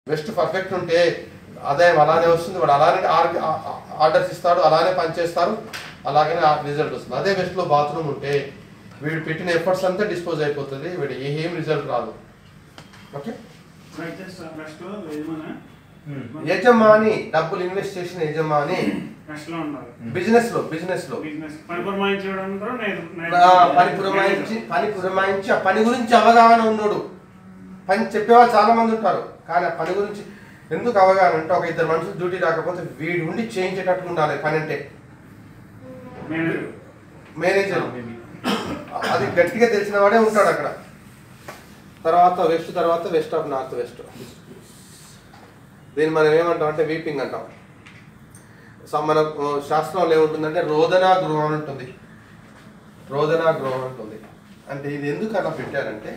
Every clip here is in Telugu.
వెస్ట్ పర్ఫెక్ట్ ఉంటే ఆదాయం అలానే వస్తుంది వాడు అలానే ఆర్- ఆ- ఆ- ఆర్డర్స్ ఇస్తాడు అలానే పనిచేస్తారు అలాగనే ఆ రిజల్ట్ వస్తుంది అదే వెస్ట్లో బాత్రూమ్ ఉంటే వీడు పెట్టిన ఎఫర్ట్స్ అంతా డిస్పోజ్ అయిపోతుంది వీడు ఏం రిజల్ట్ రాదు ఓకే అయితే నెక్స్ట్ యజమాని యజమాని డబ్బులు ఇన్వెస్ట్ చేసిన యజమాని నెక్స్ట్ లో ఉండాలి బిజినెస్ లో బిజినెస్ లో బిజినెస్ పని పురమాయించడం అంటారు నేను ఆ పని పురమాయించి పని పురమాయించి ఆ పని గురించి అవగాహన ఉన్నాడు పని చెప్పేవాళ్ళు చాలా మంది ఉంటారు కానీ ఆ పని గురించి ఎందుకు అవగాహన అంటే ఒక ఇద్దరు మనుషులు డ్యూటీ రాకపోతే వీడి ఉండి చేయించేటట్టు ఉండాలి పని అంటే మేనేజర్ మేనేజర్ అది గట్టిగా తెలిసిన వాడే ఉంటాడు అక్కడ తర్వాత వెస్ట్ తర్వాత వెస్ట్ ఆఫ్ నార్త్ వెస్ట్ దీన్ని మనం ఏమంటాం అంటే వీపింగ్ అంటాం స- మన ఆ, శాస్త్రంలో ఏముంటుందంటే రోదనా గృహం అని ఉంటుంది రోదనా గృహం ఉంటుంది అంటే ఇది ఎందుకు అలా పెట్టారంటే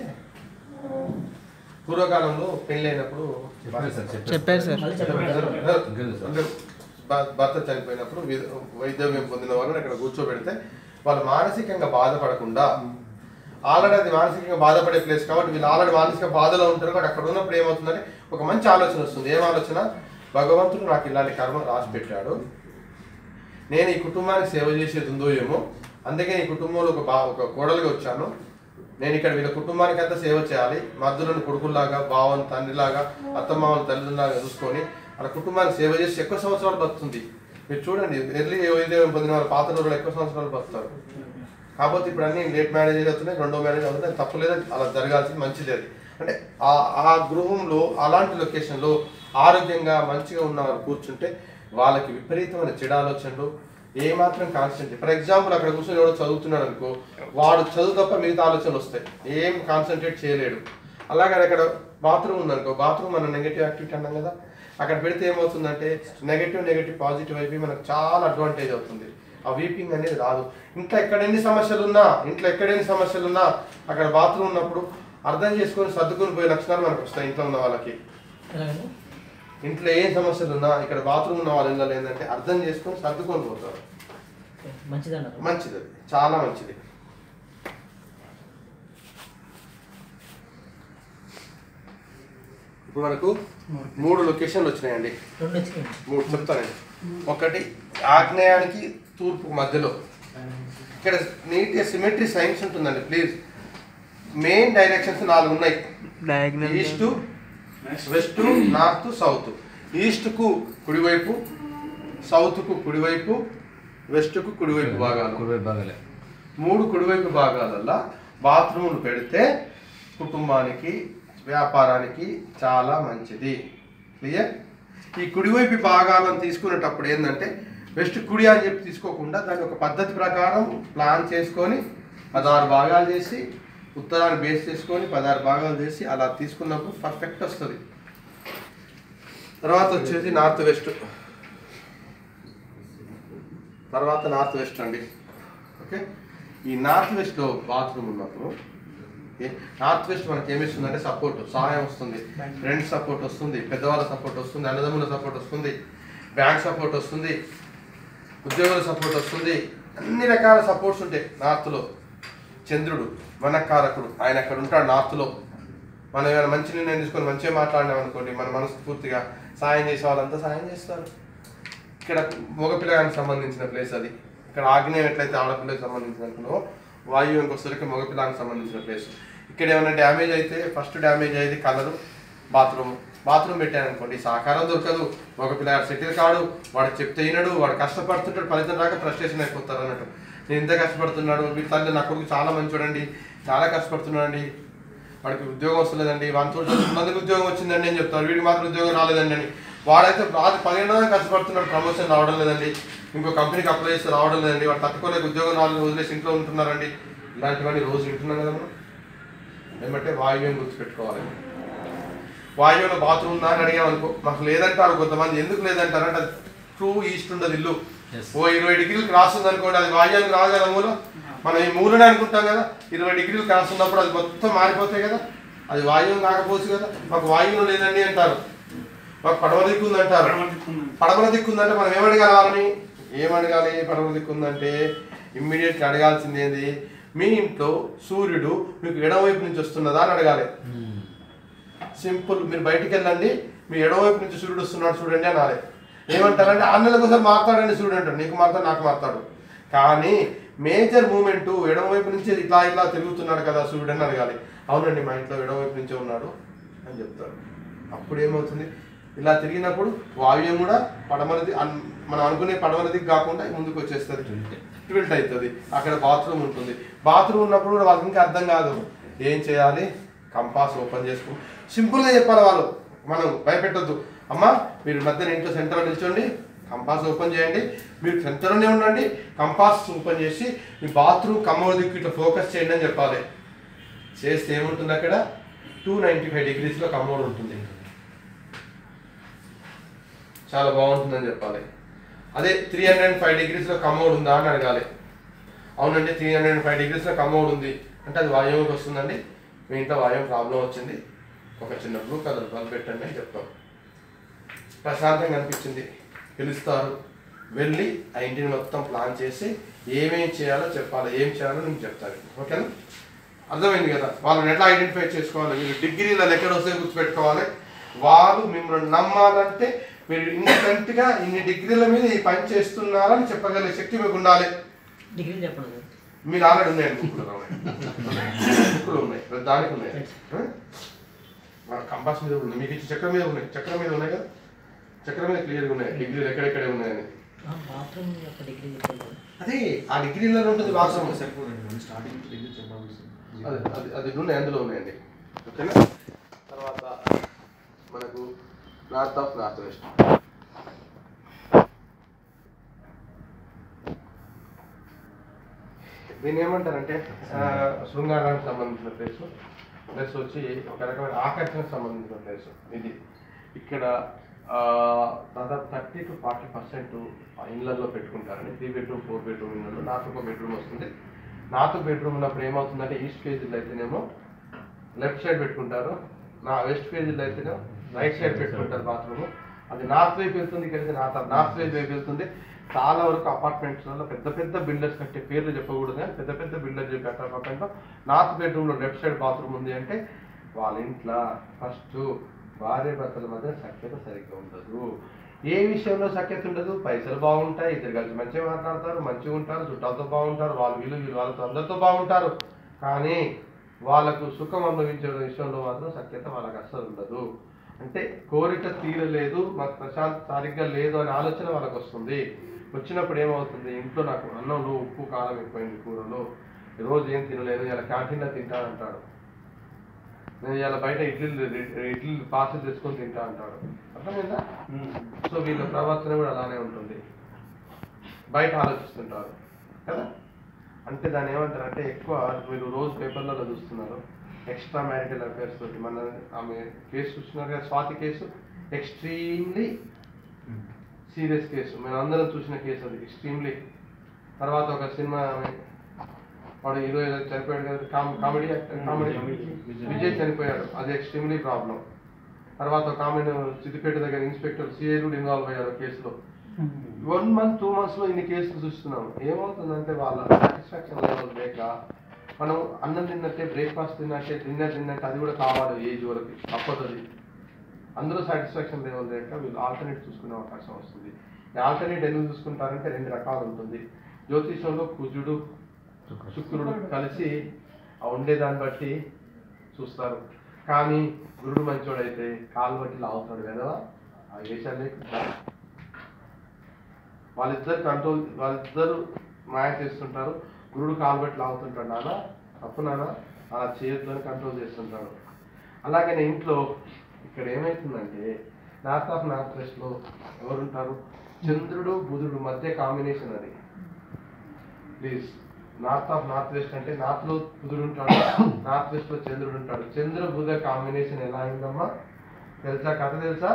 పూర్వకాలంలో పెళ్ళైనప్పుడు చెప్పారు సార్ అంటే భ- భర్త చనిపోయినప్పుడు వి- వైద్యం పొందిన వాళ్ళని అక్కడ కూర్చోబెడితే వాళ్ళు మానసికంగా బాధపడకుండా ఆల్రెడీ అది మానసికంగా బాధపడే ప్లేస్ కాబట్టి వీళ్ళు ఆల్రెడీ మానసిక బాధలో ఉంటారు కాబట్టి అక్కడ ఉన్నప్పుడు ఏమవుతుందంటే ఒక మంచి ఆలోచన వస్తుంది ఏం ఆలోచన భగవంతుడు నాకు ఇలాంటి కర్మ రాసి పెట్టాడు నేను ఈ కుటుంబానికి సేవ చేసేది ఉందో ఏమో అందుకే ఈ కుటుంబంలో ఒక బా ఒక కోడలుగా వచ్చాను నేను ఇక్కడ వీళ్ళ కుటుంబానికి అంతా సేవ చేయాలి మధ్యలోని కొడుకుల్లాగా బావని తండ్రిలాగా అత్తమామని తల్లిదండ్రులాగా చూసుకొని వాళ్ళ కుటుంబానికి సేవ చేసి ఎక్కువ సంవత్సరాలు బతుకుతుంది మీరు చూడండి ఎర్లీ వైద్యం పొందిన వాళ్ళ పాత రోజులు ఎక్కువ సంవత్సరాలు బతుకుతారు కాకపోతే ఇప్పుడు అన్ని లేట్ మ్యారేజ్ అవుతున్నాయి రెండో మ్యారేజ్ అవుతున్నాయి తప్పలేదు అలా జరగాల్సింది మంచిది అది అంటే ఆ ఆ గృహంలో అలాంటి లొకేషన్లో ఆరోగ్యంగా మంచిగా ఉన్న వారు కూర్చుంటే వాళ్ళకి విపరీతమైన చెడు ఆలోచనలు ఏమాత్రం కాన్సన్ట్రేట్ ఫర్ ఎగ్జాంపుల్ అక్కడ కూర్చొని ఎవడో చదువుతున్నాడు అనుకో వాడు చదువు తప్ప మిగతా ఆలోచనలు వస్తాయి ఏం కాన్సన్ట్రేట్ చేయలేడు అలాగే అక్కడ బాత్రూమ్ ఉందనుకో బాత్రూమ్ మన నెగిటివ్ యాక్టివిటీ అన్నాం కదా అక్కడ పెడితే ఏమవుతుందంటే నెగటివ్ నెగటివ్ పాజిటివ్ అయిపోయి మనకు చాలా అడ్వాంటేజ్ అవుతుంది ఆ వీపింగ్ అనేది రాదు ఇంట్లో ఎక్కడ ఎన్ని సమస్యలు ఉన్నా ఇంట్లో ఎక్కడ ఎన్ని సమస్యలు ఉన్నా అక్కడ బాత్రూమ్ ఉన్నప్పుడు అర్థం చేసుకొని సర్దుకొని పోయే లక్షణాలు మనకు వస్తాయి ఇంట్లో ఉన్న వాళ్ళకి ఎలాగండి ఇంట్లో ఏ సమస్యలు ఉన్నా ఇక్కడ బాత్రూమ్ ఉన్న వాళ్ళ ఇళ్ళలో ఏంటంటే అర్థం చేసుకొని సర్దుకొని పోతారు ఓకే, మంచిదన్నారు మంచిది అది చాలా మంచిది ఇప్పుడు మనకు మూడు లొకేషన్లు వచ్చినాయండి రెండు వచ్చినాయి మూడు చెప్తానండి ఒకటి ఆగ్నేయానికి తూర్పు మధ్యలో ఇక్కడ నీట్గా సిమెట్రీ సైన్స్ ఉంటుందండి ప్లీజ్ మెయిన్ డైరెక్షన్స్ నాలుగు ఉన్నాయి ఈస్ట్ వెస్ట్ నార్త్ సౌత్ ఈస్ట్కు కుడివైపు సౌత్కు కుడివైపు వెస్ట్కు కుడివైపు భాగాలు మూడు కుడివైపు భాగాలల్లో బాత్రూములు పెడితే కుటుంబానికి వ్యాపారానికి చాలా మంచిది క్లియర్ ఈ కుడివైపు భాగాలను తీసుకునేటప్పుడు ఏంటంటే వెస్ట్ కుడి అని చెప్పి తీసుకోకుండా దాని ఒక పద్ధతి ప్రకారం ప్లాన్ చేసుకొని పదహారు భాగాలు చేసి ఉత్తరాన్ని బేస్ చేసుకొని పదహారు భాగాలు చేసి అలా తీసుకున్నప్పుడు పర్ఫెక్ట్ వస్తుంది తర్వాత వచ్చేసి నార్త్ వెస్ట్ తర్వాత నార్త్ వెస్ట్ అండి ఓకే ఈ నార్త్ వెస్ట్లో బాత్రూమ్ ఉన్నప్పుడు ఏ- నార్త్ వెస్ట్ మనకి ఏమి ఇస్తుందంటే సపోర్ట్ సహాయం వస్తుంది ఫ్రెండ్ సపోర్ట్ వస్తుంది పెద్దవాళ్ళ సపోర్ట్ వస్తుంది అన్నదమ్ముల సపోర్ట్ వస్తుంది బ్యాంక్ సపోర్ట్ వస్తుంది ఉద్యోగుల సపోర్ట్ వస్తుంది అన్ని రకాల సపోర్ట్స్ ఉంటాయి నార్త్లో చంద్రుడు మనకారకుడు ఆయన అక్కడ ఉంటాడు నార్త్లో మనం ఏమైనా మంచి నిర్ణయం తీసుకొని మంచిగా మాట్లాడినాం అనుకోండి మన మనస్ఫూర్తిగా సాయం చేసే వాళ్ళంతా సాయం చేస్తారు ఇక్కడ మగపిల్లగానికి సంబంధించిన ప్లేస్ అది ఇక్కడ ఆగ్నేయం ఎట్లయితే ఆడపిల్లకి సంబంధించిన అనుకున్నావో వాయువుకి వచ్చేసరికి మగపిల్లానికి సంబంధించిన ప్లేస్ ఇక్కడ ఏమైనా డ్యామేజ్ అయితే ఫస్ట్ డ్యామేజ్ అయ్యేది కలరు బాత్రూమ్ బాత్రూమ్ పెట్టాను అనుకోండి సహకారం దొరకదు మగపిల్లగాడు సెటిల్ కాడు వాడు చెప్తే వినడు వాడు కష్టపడుతుంటాడు ఫలితం రాక ఫ్రస్ట్రేషన్ అయిపోతారు అన్నట్టు నేను ఇంత కష్టపడుతున్నాడు మీ తల్లి నా కొడుకు చాలా మంచోడండి చాలా కష్టపడుతున్నాడండి వాడికి ఉద్యోగం వస్తలేదండి వాని తోటి మందికి ఉద్యోగం వచ్చిందండి అని చెప్తారు వీడికి మాత్రం ఉద్యోగం రాలేదండి అని వాడైతే రాదు పదిహేను రోజులు కష్టపడుతున్నాడు ప్రమోషన్ రావడం లేదండి ఇంకో కంపెనీకి అప్లై చేస్తే రావడం లేదండి వాడు తట్టుకోలేక ఉద్యోగం రాలేదు వదిలేసి ఇంట్లో ఉంటున్నారండి ఇలాంటివన్నీ రోజు వింటున్నాం కదా మనం ఏమంటే వాయువ్యం గుర్తుపెట్టుకోవాలి వాయువులో బాత్రూమ్ ఉందా అని అడిగామనుకో మాకు లేదంటారు కొంతమంది ఎందుకు లేదంటారు అంటే అది ట్రూ ఈస్ట్ ఉండదు ఇల్లు ఓ ఇరవై డిగ్రీలు క్రాస్ ఉంది అనుకోండి అది వాయువుకి రాదు కదా మూలం మనం ఈ మూలనే అనుకుంటాం కదా ఇరవై డిగ్రీలు క్రాస్ ఉన్నప్పుడు అది మొత్తం మారిపోతాయి కదా అది వాయువు కాకపోవచ్చు కదా మాకు వాయువు లేదండి అంటారు మాకు పడవ దిక్కు ఉంది అంటారు పరమతిక్కుందండి. పడమల దిక్కుందంటే మనం ఏమడగాలి వాళ్ళని ఏమడగాలి పడమల దిక్కుందంటే ఇమ్మీడియట్గా అడగాల్సింది ఏంది మీ ఇంట్లో సూర్యుడు మీకు ఎడమవైపు నుంచి వస్తున్నదా అని అడగాలి సింపుల్ మీరు బయటికి వెళ్ళండి మీ ఎడవైపు నుంచి సూర్యుడు వస్తున్నాడు చూడండి అనాలి ఏమంటారంటే అన్నలకు ఒకసారి మారుతాడండి సూర్యుడు అంటాడు నీకు మారుతాడు నాకు మారుతాడు కానీ మేజర్ మూమెంట్ ఎడమవైపు నుంచి ఇట్లా ఇట్లా తిరుగుతున్నాడు కదా సూర్యుడు అని అడగాలి అవునండి మా ఇంట్లో ఎడమవైపు నుంచే ఉన్నాడు అని చెప్తాడు అప్పుడు ఏమవుతుంది ఇలా తిరిగినప్పుడు వాయువ్యం కూడా పడమరది అన్- మనం అనుకునే పడమరది కాకుండా ముందుకు వచ్చేస్తుంది ట్విల్ట్ అవుతుంది అక్కడ బాత్రూమ్ ఉంటుంది బాత్రూమ్ ఉన్నప్పుడు కూడా వాళ్ళకి ఇంకా అర్థం కాదు ఏం చేయాలి కంపాస్ ఓపెన్ చేసుకో సింపుల్గా చెప్పాలి వాళ్ళు మనం భయపెట్టొద్దు అమ్మా మీరు మధ్యన ఇంట్లో సెంటర్లో నిల్చోండి కంపాస్ ఓపెన్ చేయండి మీరు సెంటర్లోనే ఉండండి కంపాస్ ఓపెన్ చేసి మీ బాత్రూమ్ కమ్మల దిక్కు ఇట్లా ఫోకస్ చేయండి అని చెప్పాలి చేస్తే ఏముంటుంది అక్కడ టూ నైంటీ ఫైవ్ డిగ్రీస్లో కమ్మోడ్ ఉంటుంది చాలా బాగుంటుందని చెప్పాలి అదే త్రీ హండ్రెడ్ ఫైవ్ డిగ్రీస్లో కమ్మోడ్ ఉందా అని అడగాలి అవునండి త్రీ హండ్రెడ్ ఫైవ్ డిగ్రీస్లో కమ్మోడ్ ఉంది అంటే అది వాయువుకి వస్తుందండి మీ ఇంట్లో వాయువు ప్రాబ్లం వచ్చింది ఒక చిన్న బ్లూ కలర్ బల్బ్ పెట్టండి అని చెప్తాం ప్రశాంతంగా అనిపించింది పిలుస్తారు వెళ్ళి ఆ ఇంటిని మొత్తం ప్లాన్ చేసి ఏమేం చేయాలో చెప్పాలి ఏం చేయాలో నేను చెప్తాను ఓకేనా అర్థమైంది కదా వాళ్ళని ఎట్లా ఐడెంటిఫై చేసుకోవాలి మీరు డిగ్రీలలో ఎక్కడ వస్తే గుర్తుపెట్టుకోవాలి వాళ్ళు మిమ్మల్ని నమ్మాలంటే మీరు ఇన్స్టెంట్గా ఇన్ని డిగ్రీల మీద ఈ పని చేస్తున్నారని చెప్పగలిగే శక్తి మీకు ఉండాలి డిగ్రీలు చెప్పండి సార్ మీరు ఆల్రెడీ ఉన్నాయండి బుక్కులు ఉన్నాయి బుక్కులు ఉన్నాయి ప్రతి దానికి ఉన్నాయి ఆ? మన కంపాస్ మీద ఉన్నాయి మీకు ఇచ్చిన చక్రం మీద ఉన్నాయి చక్రం మీద ఉన్నాయి కదా చక్రం మీద క్లియర్గా ఉన్నాయి డిగ్రీలు ఎక్కడెక్కడే ఉన్నాయని బాత్రూమ్ యొక్క డిగ్రీ చెప్పండి సార్ అదే ఆ డిగ్రీలలో ఉంటుంది వాసన సరిపోదండి స్టార్టింగ్ డిగ్రీ చెప్పాల్సి అది అది అది ఉన్నాయి అందులో ఉన్నాయండి ఓకేనా తర్వాత మనకు నార్త్ ఆఫ్ నార్త్ వెస్ట్ దీన్ని ఏమంటారంటే ఆ, శృంగారానికి సంబంధించిన ప్లేస్ ప్లస్ వచ్చి ఒక రకమైన ఆకర్షణకు సంబంధించిన ప్లేస్ ఇది ఇక్కడ ఆ, దాదాపు థర్టీ టు ఫార్టీ పర్సెంట్ ఇళ్ళల్లో పెట్టుకుంటారండి త్రీ బెడ్రూమ్ ఫోర్ బెడ్రూమ్ ఇళ్ళలో నాకు ఒక బెడ్రూమ్ వస్తుంది నాకు బెడ్రూమ్ ఉన్నప్పుడు ఏమవుతుందంటే ఈస్ట్ ఫేజ్లో అయితేనేమో లెఫ్ట్ సైడ్ పెట్టుకుంటారు నా వెస్ట్ ఫేజ్లో అయితేనేమో రైట్ సైడ్ పెట్టుకుంటారు బాత్రూమ్ అది నార్త్ వైపు వెళ్తుంది ఇక్కడికి నార్త్ నార్త్ వైపు వైపు వెళ్తుంది చాలా వరకు అపార్ట్మెంట్స్లలో పెద్ద పెద్ద బిల్డర్స్ కట్టే పేర్లు చెప్పకూడదు కానీ పెద్ద పెద్ద బిల్డర్స్ కట్టే అపార్ట్మెంట్లో నార్త్ బెడ్రూమ్లో లెఫ్ట్ సైడ్ బాత్రూమ్ ఉంది అంటే వాళ్ళ ఇంట్లో ఫస్ట్ భార్య భర్తల మధ్య సఖ్యత సరిగ్గా ఉండదు ఏ విషయంలో సఖ్యత ఉండదు పైసలు బాగుంటాయి ఇద్దరు కలిసి మంచిగా మాట్లాడతారు మంచిగా ఉంటారు చుట్టాలతో బాగుంటారు వాళ్ళు వీళ్ళు వీళ్ళు వాళ్ళతో అందరితో బాగుంటారు కానీ వాళ్ళకు సుఖం అనుభవించే విషయంలో మాత్రం సఖ్యత వాళ్ళకి అస్సలు ఉండదు అంటే కోరిక తీరలేదు మాకు ప్రశాంత్ సరిగ్గా లేదు అనే ఆలోచన వాళ్ళకి వస్తుంది వచ్చినప్పుడు ఏమవుతుంది ఇంట్లో నాకు అన్నంలో ఉప్పు కారం ఎక్కువైంది కూరలో రోజు ఏం తినలేదు ఇలా క్యాంటీన్లో తింటానంటాడు నేను ఇలా బయట ఇడ్లీలు ఇడ్లీ పార్సల్ తెచ్చుకొని తింటా అంటాడు అర్థమైందా సో వీళ్ళ ప్రవర్తన కూడా అలానే ఉంటుంది బయట ఆలోచిస్తుంటారు కదా అంటే దాన్ని ఏమంటారు అంటే ఎక్కువ మీరు రోజు పేపర్లలో చూస్తున్నారు ఎక్స్ట్రా మ్యారిటల్ అఫేర్స్ తోటి మన ఆమె కేసు చూస్తున్నారు కదా Swathi case extremely serious case మేము అందరం చూసిన కేసు అది ఎక్స్ట్రీమ్లీ తర్వాత ఒక సినిమా ఆమె వాడు హీరో ఏదో చనిపోయాడు కదా కామ్- కామెడీ యాక్టర్ కామెడీ విజయ్ చనిపోయాడు అది ఎక్స్ట్రీమ్లీ ప్రాబ్లం తర్వాత ఒక ఆమె సిద్దిపేట దగ్గర ఇన్స్పెక్టర్ సిఐ కూడా ఇన్వాల్వ్ అయ్యారు కేసులో వన్ మంత్ టూ మంత్స్ లో ఇన్ని కేసులు చూస్తున్నాం ఏమవుతుందంటే వాళ్ళ సాటిస్ఫాక్షన్ లెవెల్ లేక మనం అన్నం తిన్నట్టే బ్రేక్ఫాస్ట్ తిన్నట్టే డిన్నర్ తిన్నట్టే అది కూడా కావాలి ఏజ్ వరకు తప్పదు అది అందులో సాటిస్ఫాక్షన్ లెవెల్ లేక వీళ్ళు ఆల్టర్నేట్ చూసుకునే అవకాశం వస్తుంది ఈ ఆల్టర్నేట్ ఎందుకు చూసుకుంటారంటే రెండు రకాలు ఉంటుంది జ్యోతిషంలో కుజుడు శుక్రుడు కలిసి ఆ ఉండేదాన్ని బట్టి చూస్తారు కానీ గురుడు మంచోడైతే కాలు బట్టి లాగుతాడు కదా ఆ వేషాలే వాళ్ళిద్దరు కంట్రోల్ వాళ్ళిద్దరు మాయ చేస్తుంటారు గురుడు కాలు బట్టి లాగుతుంటాడు నాన్న తప్పు నాన్న అలా చేయొద్దు అని కంట్రోల్ చేస్తుంటాడు అలాగే ఇంట్లో ఇక్కడ ఏమవుతుందంటే నార్త్ ఆఫ్ నార్త్ వెస్ట్ లో ఎవరుంటారు చంద్రుడు బుధుడు మధ్య కాంబినేషన్ అది please north of north west అంటే నార్త్ లో బుధుడు ఉంటాడు నార్త్ వెస్ట్ లో చంద్రుడు ఉంటాడు చంద్ర బుధ కాంబినేషన్ ఎలా అయిందమ్మా తెలుసా కథ తెలుసా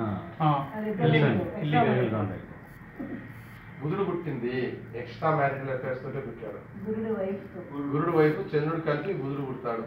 బుధుడు పుట్టింది ఎక్స్ట్రా మ్యారిటల్ అఫేర్స్ తోటే పుట్టాడు గురుడు వైఫ్ గురుడు వైపు చంద్రుడు కలిపి బుధుడు పుడతాడు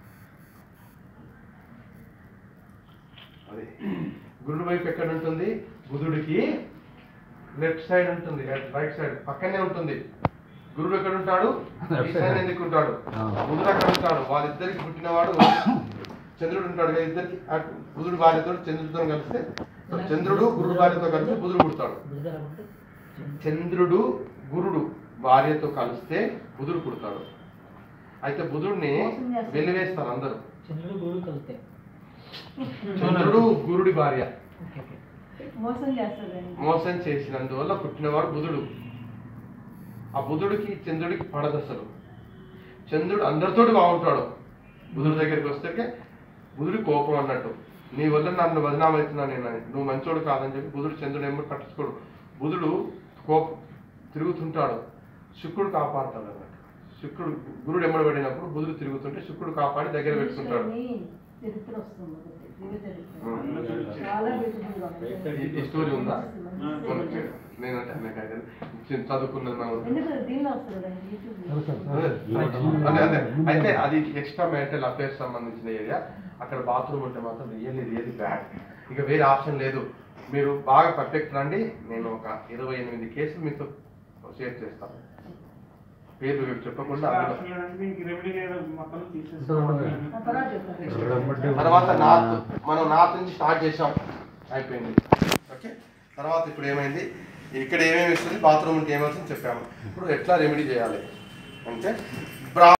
అది గురుడు వైపు ఎక్కడ ఉంటుంది బుధుడికి లెఫ్ట్ సైడ్ ఉంటుంది రైట్ సైడ్ పక్కనే ఉంటుంది గురుడు ఎక్కడ ఉంటాడు ఈ సైడ్ ఎందుకు ఉంటాడు బుధుడు అక్కడ ఉంటాడు వాళ్ళిద్దరికి పుట్టినవాడు చంద్రుడు ఉంటాడు కదా ఇద్దరికి అటు బుధుడు భార్యతో చంద్రుడితో కలిస్తే చంద్రుడు గురుడు భార్యతో కలిసి బుధుడు పుడతాడు బుధుడు అంటే చంద్రుడు గురుడు భార్యతో కలిస్తే బుధుడు పుడతాడు అయితే బుధుడిని వెలివేస్తారు అందరూ చంద్రుడు గురుడు కలిస్తే చంద్రుడు గురుడి భార్య ఓకే ఓకే మోసం చేస్తుందండి మోసం చేసినందువల్ల పుట్టినవాడు బుధుడు ఆ బుధుడికి చంద్రుడికి పడదు అసలు చంద్రుడు అందరితోటి బాగుంటాడు బుధుడి దగ్గరికి వస్తే బుధుడి కోపం అన్నట్టు నీ వల్ల నన్ను బదనాం అవుతున్నా నేను నువ్వు మంచోడు కాదని చెప్పి బుధుడు చంద్రుడు ఏమో పట్టించుకోడు బుధుడు కోప తిరుగుతుంటాడు శుక్రుడు కాపాడుతాడు అన్నట్టు శుక్రుడు గురుడు ఎమ్మడి పడినప్పుడు బుధుడు తిరుగుతుంటే శుక్రుడు కాపాడి దగ్గర పెట్టుకుంటాడు చరిత్ర వస్తుంది ఒకటి దివ్య చరిత్ర ఉం. చాలా బ్యూటిఫుల్ గా ఉంటుంది. ఈ- ఈ స్టోరీ ఉందా మంచి మనకి నేనంటే నాకు అయితే చిన్న చదువుకున్నది మనం ఎందుకు దీనిలో వస్తుంది కదండి యూట్యూబ్ లో. అదే అదే అయితే అది ఎక్స్ట్రా మ్యారిటల్ అఫేర్స్ సంబంధించిన ఏరియా అక్కడ బాత్రూమ్ ఉంటే మాత్రం రియల్లీ రియల్లీ బ్యాడ్ ఇక వేరే ఆప్షన్ లేదు మీరు బాగా పర్ఫెక్ట్ రండి నేను ఒక ఇరవై ఎనిమిది కేసులు మీతో షేర్ చేస్తాను పేర్లు మీకు చెప్పకుండా అందులో అసలు దీనికి రెమెడీ ఏదో మొత్తం తీసేసుకోవాలి ఆ తర్వాత చెప్తాను తర్వాత నార్త్ మనం నార్త్ నుంచి స్టార్ట్ చేసాం అయిపోయింది ఓకే తర్వాత ఇప్పుడు ఏమైంది ఇక్కడ ఏమేమి ఇస్తుంది బాత్రూమ్కి ఏమవుతుంది చెప్పాము ఇప్పుడు ఎట్లా రెమెడీ చేయాలి అంటే బ్రా